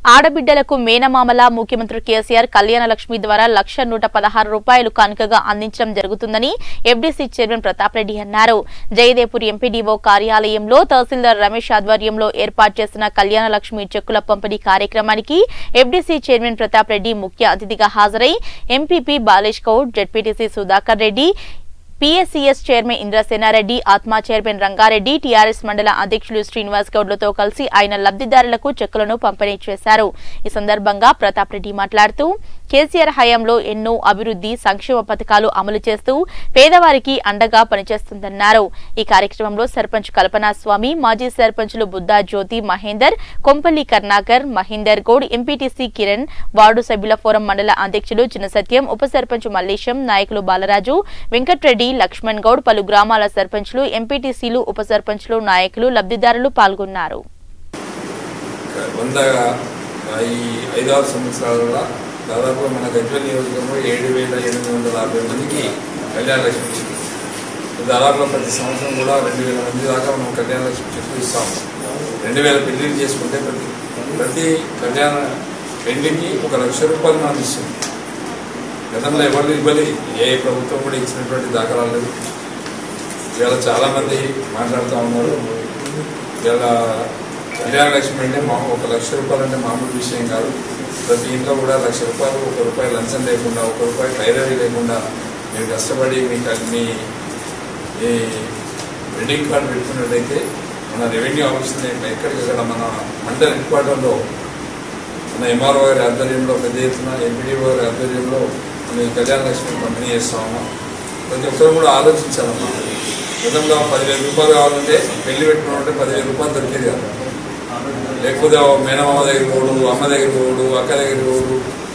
ఆడబిడ్డలకు మేనమామల ముఖ్యమంత్రి కేసీఆర్ కళ్యాణ లక్ష్మి ద్వారా లక్ష నూట పదహారు రూపాయలు కానుకగా అందించడం జరుగుతుందని ఎఫ్డీసీ చైర్మన్ ప్రతాప్ రెడ్డి అన్నారు జయదేపూర్ ఎంపీడీఓ కార్యాలయంలో తహసీల్దార్ రమేష్ ఆధ్వర్యంలో ఏర్పాటు చేసిన కళ్యాణ లక్ష్మి చెక్కుల పంపిణీ కార్యక్రమానికి ఎఫ్డీసీ చైర్మన్ ప్రతాప్ రెడ్డి ముఖ్య అతిథిగా హాజరై MPP Balesh Goud ZPTC Sudhakar Reddy PSCS chairman Indrasenareddy ATMA chairman Rangareddy TRS మండల అధ్యక్షులు శ్రీనివాస్ గౌడ్లతో కలిసి ఆయన లబ్దిదారులకు చెక్కులను పంపిణీ చేశారు ఈ సందర్భంగా ప్రతాప్ రెడ్డి మాట్లాడుతూ కేసీఆర్ హయాంలో ఎన్నో అభివృద్ధి సంక్షేమ పథకాలు అమలు చేస్తూ పేదవారికి అండగా పనిచేస్తుందన్నారు ఈ కార్యక్రమంలో సర్పంచ్ కల్పనా స్వామి మాజీ సర్పంచులు బుద్దా జ్యోతి మహేందర్ కొంపల్లి కర్ణాకర్ మహేందర్ గౌడ్ ఎంపీటీసీ కిరణ్ వార్డు సభ్యుల ఫోరం మండల అధ్యక్షులు చిన్న సత్యం ఉప సర్పంచ్ మల్లేశం నాయకులు బాలరాజు వెంకట్రెడ్డి లక్ష్మణ్ గౌడ్ పలు గ్రామాల సర్పంచ్లు ఎంపీటీసీలు ఉప సర్పంచ్లు నాయకులు లబ్దిదారులు పాల్గొన్నారు వంద ఈ ఐదారు సంవత్సరాలలో దాదాపు మన గజ్వల్ నియోజకవర్గంలో ఏడు వేల ఎనిమిది వందల యాభై మందికి కళ్యాణ లక్ష్మి చెట్లు దాదాపులో ప్రతి సంవత్సరం కూడా రెండు వేల మంది దాకా మనం కళ్యాణ లక్ష్మి చెట్లు ఇస్తాం రెండు వేల పెళ్లిళ్ళు చేసుకుంటే ప్రతి ప్రతి కళ్యాణ పెళ్లికి ఒక లక్ష రూపాయలు మనం ఇస్తాం గతంలో ఎవరు ఇవ్వలేదు ఏ ప్రభుత్వం కూడా ఇచ్చినటువంటి దాఖలాలు లేవు ఇవాళ చాలామంది మాట్లాడుతూ ఉన్నారు ఇవాళ కళ్యాణ లక్ష్మి అంటే మా ఒక లక్ష రూపాయలు అంటే మామూలు విషయం కాదు ప్రతి ఇంట్లో కూడా లక్ష రూపాయలు ఒక రూపాయి లంచం లేకుండా ఒక రూపాయి పైరవీ లేకుండా మీరు కష్టపడి మీకు అన్ని ఈ వెడ్డింగ్ కార్డు పెట్టుకున్నట్టయితే మన రెవెన్యూ ఆఫీస్ని ఎక్కడికక్కడ మన మండల హెడ్ క్వార్టర్లో మన ఎంఆర్ఓ గారి ఆధ్వర్యంలో పెద్ద ఎత్తున ఎంపీడీఓ గారి ఆధ్వర్యంలో మనం ఈ కళ్యాణ లక్ష్మి పంపిణీ చేస్తా ఉన్నాం ప్రతి ఒక్కరు కూడా ఆలోచించాలమ్మా గతంలో పదివేల రూపాయలు కావాలంటే పెళ్లి పెట్టుకున్నామంటే పదివేల రూపాయలు దొరికేది కాదు లేకపోతే ఓ మేనమామ దగ్గర పోడు అమ్మ దగ్గర పోడు అక్క దగ్గర పోడు